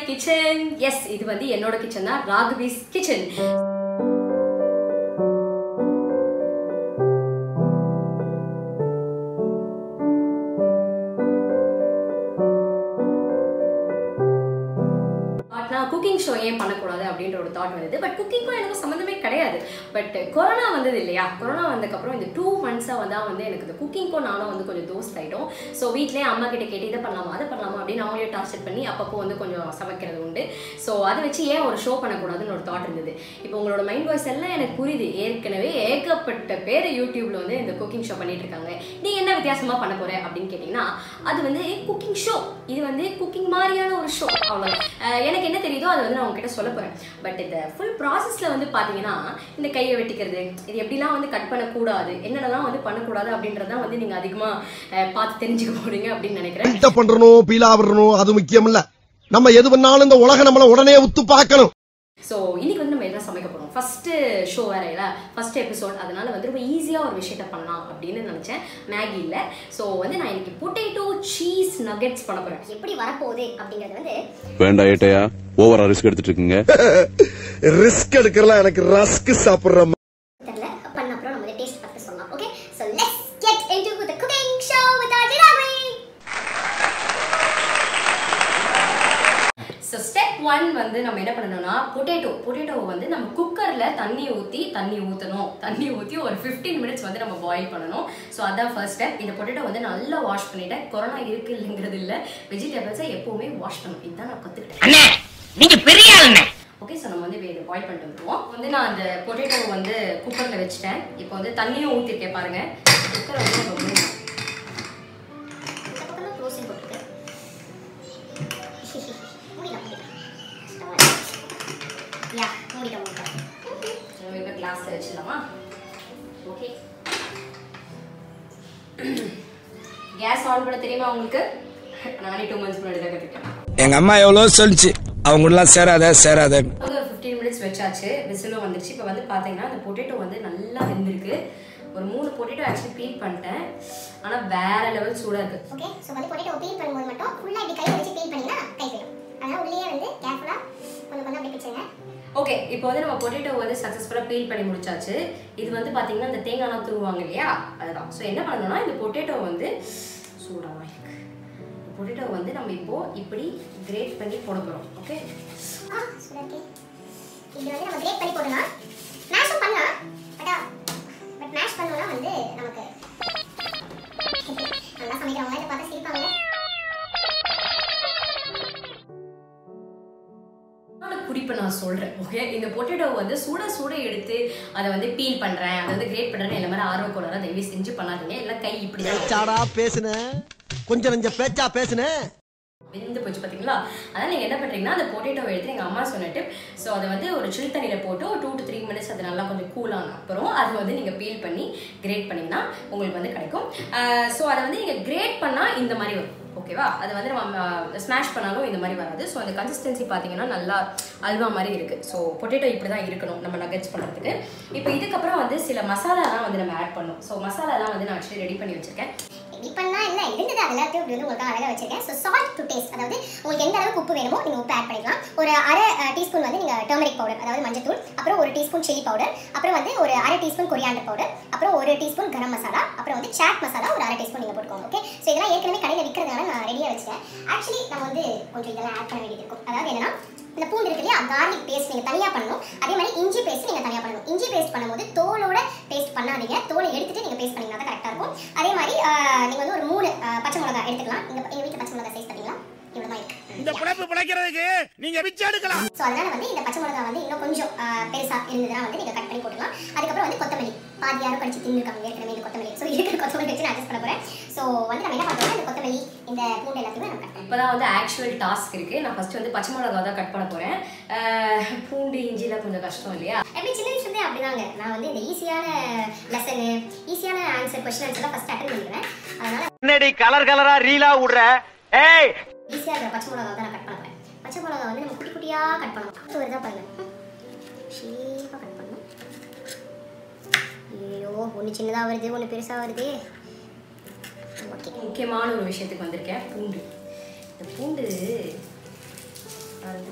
Kitchen S இது வந்து என்னோட கிச்சன் தான் ராகவிஸ் கிச்சன் நான் குக்கிங் ஷோ ஏன் பண்ணக்கூடாது அப்படின்ற ஒரு தாட் வந்தது பட் குக்கிங்க்கும் எனக்கு சம்மந்தமே கிடையாது பட் கொரோனா வந்தது இல்லையா கொரோனா வந்ததுக்கப்புறம் இந்த டூ மந்த்ஸாக வந்தா வந்து எனக்கு இந்த குக்கிங்க்கும் நானும் வந்து கொஞ்சம் தோஸ்ட் ஆகிட்டோம் ஸோ வீட்லேயே அம்மா கிட்ட கேட்டு இதை பண்ணலாமா அதை பண்ணலாமா அப்படின்னு அவங்களே டார்ச்சர் பண்ணி அப்பப்போ வந்து கொஞ்சம் சமைக்கிறது உண்டு ஸோ அதை வச்சு ஏன் ஒரு ஷோ பண்ணக்கூடாதுன்னு ஒரு தாட் இருந்தது இப்போ உங்களோட மைண்ட் வாய்ஸ் எல்லாம் எனக்கு புரியுது ஏற்கனவே ஏகப்பட்ட பேர் யூடியூப்ல வந்து இந்த குக்கிங் ஷோ பண்ணிட்டு இருக்காங்க நீ என்ன வித்தியாசமா பண்ண போற அப்படின்னு கேட்டிங்கன்னா அது வந்து குக்கிங் ஷோ இது வந்து குக்கிங் மாதிரியான ஒரு ஷோ அவ்வளோ எனக்கு என்ன தெரியுதோ அதை வந்து நான் உங்ககிட்ட சொல்ல போறேன் பட் இந்த ஃபுல் ப்ராசஸ்ல வந்து பாத்தீங்கன்னா இந்த கையை வெட்டிக்கிறது இது எப்படிலாம் வந்து கட் பண்ணக்கூடாது என்னென்னலாம் வந்து பண்ணக்கூடாது அப்படின்றதான் வந்து நீங்க அதிகமா அஹ், பார்த்து தெரிஞ்சுக்க போறீங்க அப்படின்னு நினைக்கிறேன் பில்ட பண்றணும் பீலா விடணும் அது முக்கியம் இல்ல நம்ம எது பண்ணாலும் இந்த உலகம் நம்மள உடனே உத்து பார்க்கணும் ஸோ இன்னைக்கு வந்து நம்ம என்ன சமைக்க போறோம் ஃபர்ஸ்ட் ஷோ வேற இல்ல ஃபர்ஸ்ட் எபிசோட் அதனால வந்து ரொம்ப ஈஸியா ஒரு விஷயத்த பண்ணலாம் அப்படின்னு நினைச்சேன் மேகி இல்ல ஸோ வந்து நான் இன்னைக்கு பொட்டேட்டோ சீஸ் நகெட்ஸ் பண்ண போறேன் எப்படி வரப்போகுது அப்படிங்கிறது வந்து வேண்டாம் ஏட்டையா ஓவரா ரிஸ்க் எடுத்துட்டு இருக்கீங்க ரிஸ்க் எடுக்கிறலாம் எனக்கு ரஸ்க் சாப்பிடுற தெரியல பண்ண அப்புறம் நம்ம டேஸ்ட் பார்த்து சொல்லலாம் okay so let's get into the cooking show with R ஜிராவி ஸோ ஸ்டெப் ஒன் வந்து நம்ம என்ன பண்ணணும்னா பொட்டேட்டோ பொட்டேட்டோவை வந்து நம்ம குக்கரில் தண்ணி ஊற்றி தண்ணி ஊற்றணும் தண்ணி ஊற்றி ஒரு 15 மினிட்ஸ் வந்து நம்ம பாயில் பண்ணணும் ஸோ அதான் ஃபர்ஸ்ட் ஸ்டெப் இந்த பொட்டேட்டோ வந்து நல்லா வாஷ் பண்ணிட்டேன் கொரோனா இருக்கு இல்லைங்கிறது இல்லை வெஜிடபிள்ஸை எப்போவுமே வாஷ் பண்ணணும் இதுதான் நான் கற்றுக்கிட்டேன் அண்ணே நீங்க பெரிய ஆளுண்ணே ஓகே ஸோ நம்ம வந்து இப்போ இதை பாயில் பண்ணிட்டு வந்துருவோம் வந்து நான் அந்த பொட்டேட்டோவை வந்து குக்கரில் வச்சுட்டேன் இப்போ வந்து தண்ணியும் ஊற்றிருக்கேன் பாருங்க குக்கரை வந்து நம்ம மூடணும். இந்த பக்கம் தான் க்ளோசிங் போட்டுருக்கு மூடிடலாம் மூடிடலாம் யா மூடிட்டோம் மூடிட்டோம் நம்ம இப்போ கிளாஸில் வச்சிடலாமா ஓகே கேஸ் ஆன் பண்ண தெரியுமா உங்களுக்கு நானே டூ மந்த்ஸ் முன்னாடி தான் கற்றுக்கிட்டேன் எங்க அம்மா எவ்வளவு சொல்லிச்சு அவங்க எல்லாம் சேராத சேராத வந்து ஒரு ஃபிஃப்டீன் மினிட்ஸ் வச்சாச்சு விசிலும் வந்துருச்சு இப்போ வந்து பார்த்தீங்கன்னா அந்த பொட்டேட்டோ வந்து நல்லா வெந்திருக்கு ஒரு மூணு பொட்டேட்டோ ஆக்சுவலி பீல் பண்ணிட்டேன் ஆனால் வேற லெவல் சூடாக இருக்குது ஓகே ஸோ வந்து பொட்டேட்டோ பீல் பண்ணும்போது மட்டும் ஃபுல்லாக இப்படி கையை வச்சு பீல் பண்ணிங்கன்னா கை போயிடும் அதனால உள்ளே வந்து கேர்ஃபுல்லாக கொஞ்சம் கொஞ்சம் அப்படி பிடிச்சிருங்க ஓகே இப்போ வந்து நம்ம பொட்டேட்டோ வந்து சக்ஸஸ்ஃபுல்லாக பீல் பண்ணி முடிச்சாச்சு இது வந்து பார்த்தீங்கன்னா இந்த தேங்காய்லாம் தூவுவாங்க இல்லையா அதுதான் ஸோ என்ன பண்ணணும்னா இந்த பொட்டேட்டோ வந்து சூடாக இருக்கு பொட்டேட்டோ வந்து நம்ம இப்போ இப்படி கிரேட் பண்ணி போட போகிறோம் ஓகே ஆ சூடாக இருக்கு இது வந்து நம்ம கிரேட் பண்ணி போடலாம் மேஷும் பண்ணலாம் பட் பட் மேஷ் பண்ணோம்னா வந்து நமக்கு நல்லா சமைக்கிறவங்க இதை பார்த்து சிரிப்பாங்க என்னோட குறிப்பை நான் சொல்கிறேன் ஓகே இந்த பொட்டேட்டோ வந்து சுட சுட எடுத்து அதை வந்து பீல் பண்ணுறேன் அதை வந்து கிரேட் பண்ணுறேன் எல்லா மாதிரி ஆர்வம் கொள்ளார தயவு செஞ்சு பண்ணாதீங்க எல்லாம் கை இப்படி தான் சாடா பேசுன கொஞ்சம் நெஞ்ச பேச்சா பேசுன வெந்து போச்சு பார்த்தீங்களா அதான் நீங்கள் என்ன பண்ணுறீங்கன்னா அந்த பொட்டேட்டோவை எடுத்து எங்கள் அம்மா சொன்னிட்டு ஸோ அதை வந்து ஒரு சில் தண்ணியில் போட்டு ஒரு டூ டு த்ரீ மினிட்ஸ் அது நல்லா கொஞ்சம் கூலான அப்புறம் அது வந்து நீங்கள் பீல் பண்ணி கிரேட் பண்ணிங்கன்னா உங்களுக்கு வந்து கிடைக்கும் ஸோ அதை வந்து நீங்கள் கிரேட் பண்ணால் இந்த மாதிரி வரும் ஓகேவா அது வந்து நம்ம ஸ்மாஷ் பண்ணாலும் இந்த மாதிரி வராது ஸோ அந்த கன்சிஸ்டன்சி பார்த்தீங்கன்னா நல்லா அல்வா மாதிரி இருக்குது ஸோ பொட்டேட்டோ இப்படி தான் இருக்கணும் நம்ம நகட்ஸ் பண்ணுறதுக்கு இப்போ இதுக்கப்புறம் வந்து சில மசாலாலாம் வந்து நம்ம ஆட் பண்ணணும் ஸோ மசாலாலாம் வந்து நான் ஆக்சுவலி ரெடி பண்ணி வச்சுருக்கேன் ரெடி பண்ணா இல்ல இருந்தது அது எல்லாத்தையும் இப்படி வந்து உங்களுக்கு அழகா வச்சிருக்கேன் ஸோ சால்ட் டு டேஸ்ட் அதாவது உங்களுக்கு எந்த அளவுக்கு உப்பு வேணுமோ நீங்க உப்பு ஆட் பண்ணிக்கலாம் ஒரு அரை டீஸ்பூன் வந்து நீங்க டர்மரிக் பவுடர் அதாவது மஞ்சத்தூள் அப்புறம் ஒரு டீஸ்பூன் சில்லி பவுடர் அப்புறம் வந்து ஒரு அரை டீஸ்பூன் கொரியாண்டர் பவுடர் அப்புறம் ஒரு டீஸ்பூன் கரம் மசாலா அப்புறம் வந்து சாட் மசாலா ஒரு அரை டீஸ்பூன் நீங்க போட்டுக்கோங்க ஓகே ஸோ இதெல்லாம் ஏற்கனவே கடையில் விற்கிறதுனால நான் ரெடியாக வச்சிட்டேன் ஆக்சுவலி நம்ம வந்து கொஞ்சம் இதெல்லாம் ஆட் பண்ண வேண்டியது இருக்கும் அதாவது என்னன்னா இந்த பூண்டு இருக்கு இல்லையா கார்லிக் பேஸ்ட் நீங்க தனியா பண்ணணும் அதே மாதிரி இஞ்சி பேஸ்ட் நீங்க தனியா பண்ணணும் இஞ்சி பேஸ்ட் பண்ணும்போது தோலோட பேஸ்ட் பண்ணாதீங்க தோலை எடுத்துட்டு நீங்க பேஸ்ட் பண்ணீங்கன்னா தான் கரெக்டா இருக்கும் அதே மாதிரி ஆஹ், நீங்க வந்து ஒரு மூணு ஆஹ், பச்சை மிளகாய் எடுத்துக்கலாம் எங்க எங்க வீட்டுல பச்சை மிளகாய் சைஸ் பாத்தீங்களா இவ்வளவு தான் இருக்கு இந்த பிழைப்பு பிழைக்கிறதுக்கு நீங்க பிச்சை எடுக்கலாம் ஸோ அதனால வந்து இந்த பச்சை மிளகாய் வந்து இன்னும் கொஞ்சம் ஆஹ், பெருசா இருந்ததுன்னா வந்து நீங்க கட் பண்ணி போட்டுக்கலாம் அதுக்கப்புறம் வந்து கொத்தமல்லி பாதி யாரும் கடிச்சு தின்னுருக்காங்க ஏற்கனவே இந்த கொத்தமல்லி ஸோ இருக்கிற கொத்தமல்லி வச்சு நான் அட்ஜஸ்ட் பண்ண போறேன் ஸோ வந்து நம்ம என்ன பண்றோம்னா இந்த கொத்தமல்லி இந்த பூண்டு எல்லாத்தையுமே நம்ம கட் இப்போதான் வந்து ஆக்சுவல் டாஸ்க் இருக்கு நான் ஃபர்ஸ்ட் வந்து பச்சை மிளகா தான் கட் பண்ண போறேன் அஹ் பூண்டு இஞ்சிலாம் கொஞ்சம் கஷ்டம் இல்லையா எப்படி சின்ன வயசுலேருந்தே அப்படிதாங்க நான் வந்து இந்த ஈஸியான லெசனு ஈஸியான ஆன்சர் கொஸ்டின் ஆன்சர்லாம் ஃபர்ஸ்ட் அட்டன் பண்ணிடுவேன் அதனால என்னடி கலர் கலரா ரீலா விடுற ஏய் ஈஸியாக இருக்கிற பச்சை மிளகா தான் நான் கட் பண்ண போறேன் பச்சை மிளகா வந்து நம்ம குட்டி குட்டியாக கட் பண்ணணும் அது வருதா பாருங்க ஷேப்பாக கட் பண்ணணும் ஐயோ ஒன்று சின்னதாக வருது ஒன்று பெருசாக வருது ஓகே முக்கியமான ஒரு விஷயத்துக்கு வந்திருக்கேன் பூண்டு இந்த பூண்டு பாருங்க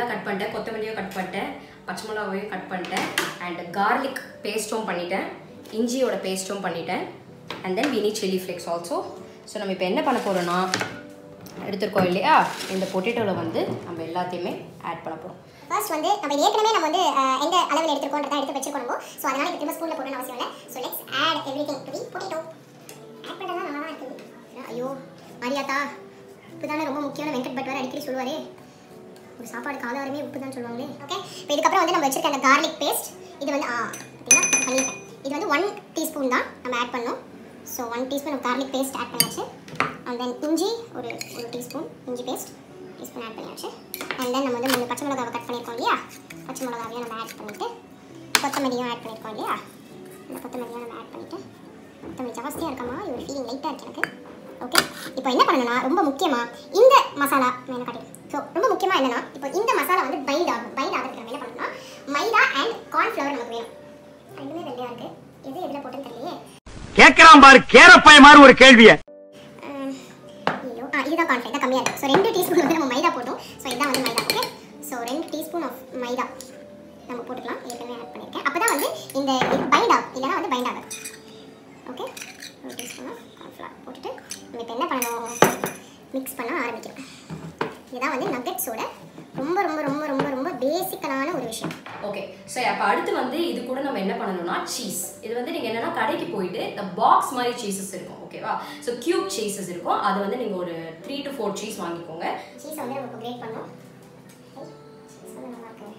எல்லாம் கட் பண்ணிட்டேன் கொத்தமல்லியும் கட் பண்ணிட்டேன் பச்சை மிளகாவையும் கட் பண்ணிட்டேன் அண்ட் கார்லிக் பேஸ்ட்டும் பண்ணிட்டேன் இஞ்சியோட பேஸ்ட்டும் பண்ணிட்டேன் and then we need chilli flakes also so நம்ம இப்போ என்ன பண்ண போகிறோன்னா எடுத்துருக்கோம் இல்லையா இந்த பொட்டேட்டோவில் வந்து நம்ம எல்லாத்தையுமே ஆட் பண்ண போகிறோம் ஃபர்ஸ்ட் வந்து நம்ம ஏற்கனவே நம்ம வந்து அஹ், எந்த அளவில் எடுத்துருக்கோன்றதை எடுத்து வச்சிருக்கோம் நம்ம ஸோ அதனால இப்போ திரும்ப ஸ்பூனில் போடணும்னு அவசியம் இல்லை so let's add everything to the potato add பண்ணுறது நல்லா தான் இருக்குது ஐயோ மாரியாத்தா உப்பு தானே ரொம்ப முக்கியமான வெங்கட் பட் வேறு அடிக்கடி சொல்லுவாரே ஒரு சாப்பாடுக்கு ஆதாரமே உப்பு தான் சொல்லுவாங்களே ஓகே இப்போ இதுக்கப்புறம் வந்து நம்ம வச்சிருக்க அந்த கார்லிக் பேஸ்ட் இது வந்து ஆ பார்த்தீங்களா பண்ணியிருக்கேன் இது வந்து ஒன் டீஸ்பூன் தான் நம்ம ஆட் பண்ணோம் so one teaspoon garlic paste add பண்ணியாச்சு அண்ட் தென் இஞ்சி ஒரு ஒரு டீஸ்பூன் இஞ்சி பேஸ்ட் டீஸ்பூன் ஆட் பண்ணியாச்சு அண்ட் தென் நம்ம வந்து மூணு பச்சை மிளகாவை கட் பண்ணியிருக்கோம் இல்லையா பச்சை மிளகாவையும் நம்ம ஆட் பண்ணிவிட்டு கொத்தமல்லியும் ஆட் பண்ணியிருக்கோம் இல்லையா இந்த கொத்தமல்லியும் நம்ம ஆட் பண்ணிவிட்டு கொத்தமல்லி ஜாஸ்தியாக இருக்காமா இது ஒரு ஃபீலிங் லைட்டாக இருக்கு எனக்கு ஓகே இப்போ என்ன பண்ணணும்னா ரொம்ப முக்கியமாக இந்த மசாலா வேணும் காட்டி ஸோ ரொம்ப முக்கியமாக என்னன்னா இப்போ இந்த மசாலா வந்து பைண்ட் ஆகும் பைண்ட் ஆகிறதுக்கு நம்ம என்ன பண்ணணும்னா மைதா அண்ட் கார்ன்ஃப்ளவர் நமக்கு வேணும் ரெண்டுமே வெள்ளையாக இருக்கு எது எதில் போட்டுன்னு தெரியலையே கேக்குறான் பாரு கேரப்பாய மாதிரி ஒரு கேள்விய அஹ், ஐயோ ஆ இதுதான் கார்ன்ஃப்ளவர் தான் கம்மியாக இருக்குது ஸோ ரெண்டு டீஸ்பூன் வந்து நம்ம மைதா போட்டோம் ஸோ இதுதான் வந்து மைதா ஓகே ஸோ ரெண்டு டீஸ்பூன் ஆஃப் மைதா நம்ம போட்டுக்கலாம் ஏற்கனவே ஆட் பண்ணியிருக்கேன் அப்போ தான் வந்து இந்த இது பைண்ட் ஆகும் இல்லைன்னா வந்து பைண்ட் ஆகாது ஓகே ஒரு டீஸ்பூன் ஆஃப் கார்ன்ஃப்ளவர் போட்டுட்டு நம்ம இப்போ என்ன பண்ணணும் மிக்ஸ் பண்ண ஆரம்பிக்கிறோம் இதுதான் வந்து நகட்ஸோட ரொம்ப ரொம்ப ரொம்ப ரொம்ப ரொம்ப பேசிக்கலான ஒரு விஷயம் ஓகே ஸோ அப்போ அடுத்து வந்து இது கூட நம்ம என்ன பண்ணணும்னா சீஸ் இது வந்து நீங்கள் என்னன்னா கடைக்கு போயிட்டு இந்த பாக்ஸ் மாதிரி சீசஸ் இருக்கும் ஓகேவா ஸோ கியூப் சீசஸ் இருக்கும் அது வந்து நீங்கள் ஒரு த்ரீ டு ஃபோர் சீஸ் வாங்கிக்கோங்க சீஸ் வந்து நம்ம இப்போ கிரேட் பண்ணோம் சீஸ் வந்து நல்லா இருக்குங்க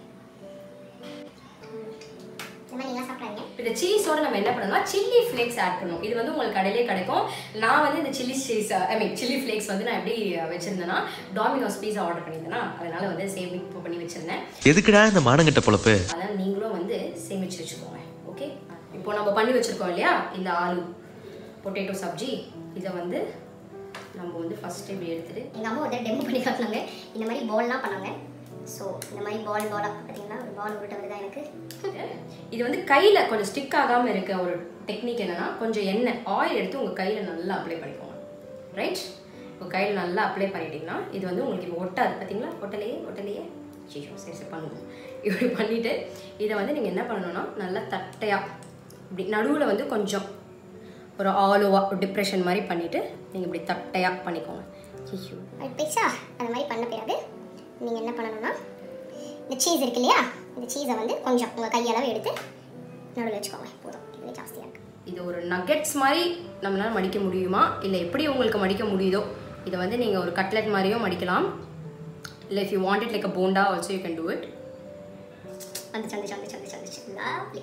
ம். இந்த மாதிரி நீங்களாம் சாப்பிட்றாங்க இப்போ இந்த சீஸோட நம்ம என்ன பண்ணணும்னா சில்லி ஃப்ளேக்ஸ் ஆட் பண்ணணும் இது வந்து உங்களுக்கு கடையிலே கிடைக்கும் நான் வந்து இந்த chilli cheese I mean chilli flakes வந்து நான் எப்படி வச்சிருந்தேன்னா டாமினோஸ் பீஸா ஆர்டர் பண்ணியிருந்தேனா அதனால வந்து சேவ் இப்போ பண்ணி வச்சிருந்தேன் எதுக்குடா இந்த மானங்கட்ட பொழப்பு அதான் நீங்களும் வந்து சேமிச்சு வச்சுக்கோங்க ஓகே இப்போ நம்ம பண்ணி வச்சிருக்கோம் இல்லையா இந்த ஆலு பொட்டேட்டோ சப்ஜி இதை வந்து நம்ம வந்து ஃபர்ஸ்ட் இப்படி எடுத்துட்டு எங்கள் அம்மா ஒரு டெமோ பண்ணி காட்டினாங்க இந்த மாதிரி பால்லாம் பண்ணாங்க ஸோ இந்த மாதிரி பால் பாலாக பார்த்தீங்கன்னா ஒரு பால் உருட்ட வருதா எனக்கு இது வந்து கையில் கொஞ்சம் ஸ்டிக் ஆகாமல் இருக்க ஒரு டெக்னிக் என்னன்னா கொஞ்சம் எண்ணெய் ஆயில் எடுத்து உங்கள் கையில் நல்லா அப்ளை பண்ணிக்கோங்க ரைட் இப்போ கையில் நல்லா அப்ளை பண்ணிட்டீங்கன்னா இது வந்து உங்களுக்கு இப்போ ஒட்டாது பார்த்தீங்களா ஒட்டலையே ஒட்டலையே ஐயோ சரி சரி பண்ணுவோம் இப்படி பண்ணிவிட்டு இதை வந்து நீங்கள் என்ன பண்ணணும்னா நல்லா தட்டையாக இப்படி நடுவில் வந்து கொஞ்சம் ஒரு ஆலோவா டிப்ரெஷன் மாதிரி பண்ணிவிட்டு நீங்கள் இப்படி தட்டையாக பண்ணிக்கோங்க ஐயோ அது பெருசா அந்த மாதிரி பண்ண பிறகு நீங்கள் என்ன பண்ணணும்னா இந்த சீஸ் இருக்கு இல்லையா இந்த சீஸை வந்து கொஞ்சம் உங்கள் கையளவு எடுத்து நடுவில் வச்சுக்கோங்க போதும் இது ஜாஸ்தியாக இருக்குது இது ஒரு நகெட்ஸ் மாதிரி நம்மளால மடிக்க முடியுமா இல்லை எப்படி உங்களுக்கு மடிக்க முடியுதோ இதை வந்து நீங்கள் ஒரு கட்லெட் மாதிரியும் மடிக்கலாம் இல்லை if you want it like a bonda also you can do it வந்துச்சு வந்துச்சு வந்துச்சு வந்துச்சு வந்துச்சு லவ்லி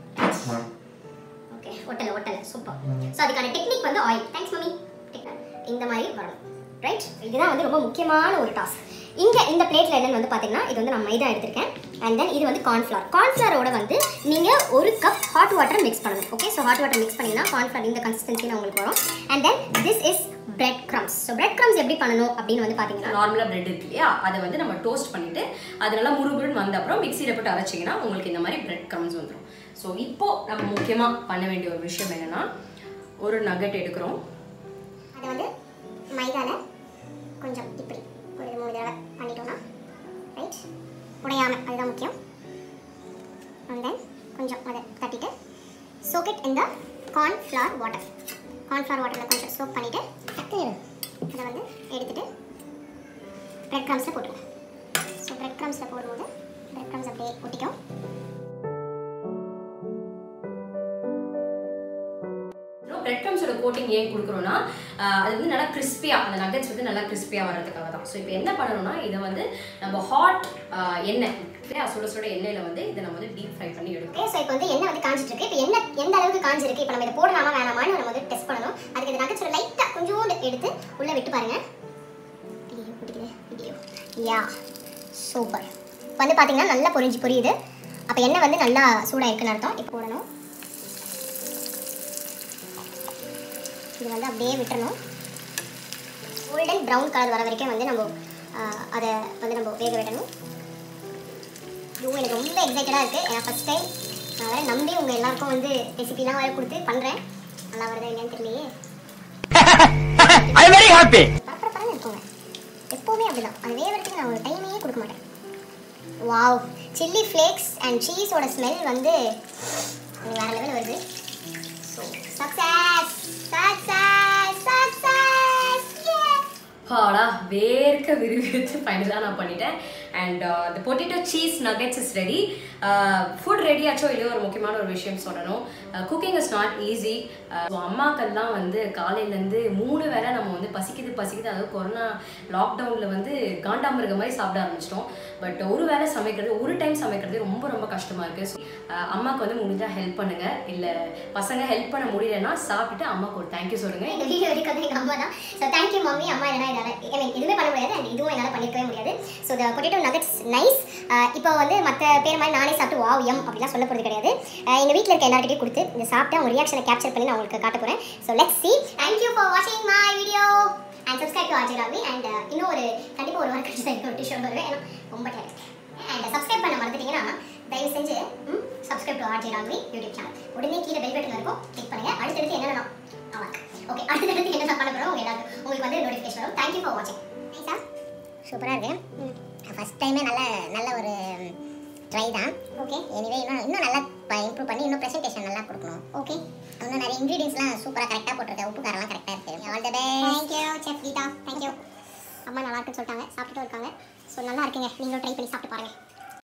ஓகே ஒட்டலை ஒட்டலை சூப்பர் ஸோ அதுக்கான டெக்னிக் வந்து ஆயில் தேங்க்ஸ் மம்மி இந்த மாதிரி வரணும் ரைட் இதுதான் வந்து ரொம்ப முக்கியமான ஒரு டாஸ்க் இங்கே இந்த பிளேட்டில் என்னன்னு வந்து பார்த்தீங்கன்னா இது வந்து நான் மைதா எடுத்திருக்கேன் அண்ட் தென் இது வந்து கார்ன்ஃப்ளவர் கார்ன்ஃப்ளவரோட வந்து நீங்கள் ஒரு கப் ஹாட் வாட்டர் மிக்ஸ் பண்ணணும் okay so hot water mix பண்ணிங்கன்னா கார்ன்ஃப்ளவர் இந்த கன்சிஸ்டன்சியில் உங்களுக்கு வரும் and then this is bread crumbs so bread crumbs எப்படி பண்ணணும் அப்படின்னு வந்து பார்த்தீங்கன்னா நார்மலாக பிரெட் இருக்கு இல்லையா அதை வந்து நம்ம டோஸ்ட் பண்ணிவிட்டு அது நல்லா முருகுருன்னு வந்த அப்புறம் மிக்சியில் போட்டு அரைச்சிங்கன்னா உங்களுக்கு இந்த மாதிரி பிரெட் க்ரம்ஸ் வந்துடும் ஸோ இப்போ நம்ம முக்கியமாக பண்ண வேண்டிய ஒரு விஷயம் என்னென்னா ஒரு நகட் எடுக்கிறோம் அதை வந்து மைதால கொஞ்சம் இப்படி ஒரு மூணு தடவை பண்ணிட்டோம்னா ரைட் உடையாம அதுதான் முக்கியம் அண்ட் தென் கொஞ்சம் அதை தட்டிட்டு soak it in the cornflour water cornflour வாட்டரில் கொஞ்சம் சோக் பண்ணிவிட்டு அதை வந்து எடுத்துட்டு பிரெட் க்ரம்ஸில் போட்டுருங்க ஸோ பிரெட் க்ரம்ஸில் போடும்போது பிரெட் க்ரம்ஸ் அப்படியே ஒட்டிக்கும் பிரெட் க்ரம்ஸோட கோட்டிங் ஏன் கொடுக்குறோன்னா ஆஹ் அது வந்து நல்லா கிறிஸ்பியாக அந்த நகட்ஸ் வந்து நல்லா கிறிஸ்பியாக வர்றதுக்காக தான் ஸோ இப்போ என்ன பண்ணணும்னா இதை வந்து நம்ம ஹாட் எண்ணெய் இல்லையா சுட சுட எண்ணெயில் வந்து இதை நம்ம வந்து டீப் ஃப்ரை பண்ணி எடுக்கணும் ஓகே ஸோ இப்போ வந்து எண்ணெய் வந்து காஞ்சிட்டு இருக்கு இப்போ எண்ணெய் எந்த அளவுக்கு காஞ்சிருக்கு இப்போ நம்ம இதை போடலாமா வேணாமான்னு நம்ம வந்து டெஸ்ட் பண்ணணும் அதுக்கு இந்த நகச்சோட லைட்டாக கொஞ்சோண்டு எடுத்து உள்ளே விட்டு பாருங்க ஐயோ, பிடிக்குது. ஐயோ. யா சூப்பர் இப்போ வந்து பார்த்தீங்கன்னா நல்லா பொரிஞ்சு பொரியுது அப்போ எண்ணெய் வந்து நல்லா சூடாக இருக்குன்னு அர்த்தம் இப்போ போடணும் இது வந்து அப்படியே விட்டுறணும் கோல்டன் ப்ரௌன் கலர் வர வரைக்கும் வந்து நம்ம ஆஹ், அதை வந்து நம்ம வேக விடணும் ஐயோ எனக்கு ரொம்ப எக்ஸைட்டடாக இருக்குது ஏன்னா ஃபஸ்ட் டைம் நான் வேறு நம்பி உங்கள் எல்லாருக்கும் வந்து ரெசிபிலாம் வேறு கொடுத்து பண்ணுறேன் நல்லா வருதா இல்லையான்னு தெரியலையே ஐ வெரி ஹாப்பி பரப்பர பரன்னு இருக்குங்க எப்போவுமே அப்படிதான் அது வேகிறதுக்கு நான் ஒரு டைமையே கொடுக்க மாட்டேன் வாவ் சில்லி ஃப்ளேக்ஸ் அண்ட் சீஸோட ஸ்மெல் வந்து எனக்கு வேற லெவல் வருது ஸோ சக்ஸஸ் சக்ஸஸ் சக்ஸஸ் பாடா வேர்க்க விறுவிறுத்து ஃபைனலாக நான் பண்ணிட்டேன் and the potato cheese nuggets is ready food ready ஆச்சோ இல்லையோ ஒரு முக்கியமான ஒரு விஷயம் சொல்லணும் குக்கிங் இஸ் நாட் ஈஸி அம்மாக்கெல்லாம் வந்து காலையிலேருந்து மூணு வேளை நம்ம வந்து பசிக்குது பசிக்குது அதாவது கொரோனா லாக்டவுனில் வந்து காண்டாமிருக மாதிரி சாப்பிட ஆரம்பிச்சிட்டோம் பட் ஒரு வேளை சமைக்கிறது ஒரு டைம் சமைக்கிறது ரொம்ப ரொம்ப கஷ்டமாக இருக்குது அம்மாவுக்கு வந்து முடிஞ்சால் ஹெல்ப் பண்ணுங்கள் இல்லை பசங்க ஹெல்ப் பண்ண முடியலன்னா சாப்பிட்டுட்டு அம்மாவுக்கு ஒரு தேங்க்யூ சொல்லுங்கள் இந்த வீடியோ எடுக்கிறது எங்கள் அம்மா தான் ஸோ தேங்க்யூ மம்மி அம்மா இல்லைனா என்னால் ஐ மீன் எதுவுமே பண்ண முடியாது அண்ட் இதுவும் என்னால் பண்ணிருக்கவே முடியாது so the potato nuggets nice இப்போ வந்து மற்ற பேர் மாதிரி நானே சாப்பிட்டு வாவ் எம் அப்படிலாம் சொல்ல போகிறது கிடையாது எங்கள் வீட்டில் இருக்க எல்லார்கிட்டையும் கொடுத்து இந்த சாப்பிட்டு அவங்க ரியாக்ஷனை கேப்சர் பண்ணி நான் உங்களுக்கு காட்ட போகிறேன் so let's see thank you for வாட்சிங் my video and subscribe to RG Rami and இன்னும் ஒரு கண்டிப்பாக ஒரு வாரம் கழிச்சு தான் இன்னொரு டிஷர்ட் வருவேன் ஏன்னா ரொம்ப டேர் அண்ட் சப்ஸ்கிரைப் பண்ண மறந்துட்டீங்கன்னா தயவு செஞ்சு subscribe to RG Rami YouTube channel உடனே கீழே பெல் பட்டன் இருக்கும் கிளிக் பண்ணுங்க அடுத்தடுத்து என்னென்ன நான் ஆமாம் ஓகே அடுத்தடுத்து என்ன பண்ண போகிறோம் உங்க எல்லாருக்கும் உங்களுக்கு வந்து நோட்டிஃபிகேஷன் வரும் தேங்க்யூ ஃபார் வாட்சிங் நைஸா சூப்பராக இருக்கு ஃபஸ்ட் டைமே நல்ல நல்ல ஒரு ட்ரை தான் ஓகே எனிவே இன்னும் இன்னும் நல்லா இம்ப்ரூவ் பண்ணி இன்னும் ப்ரெசென்டேஷன் நல்லா கொடுக்கணும் ஓகே இன்னும் நிறைய இன்க்ரீடியன்ஸ்லாம் சூப்பராக கரெக்டாக போட்டிருக்கேன் உப்பு காரெல்லாம் கரெக்டாக இருக்குது all the best thank you chef Geetha thank you அம்மா நல்லா இருக்குன்னு சொல்லிட்டாங்க சாப்பிட்டுட்டு இருக்காங்க ஸோ நல்லா இருக்குங்க நீங்களும் ட்ரை பண்ணி சாப்பிட்டு பாருங்கள்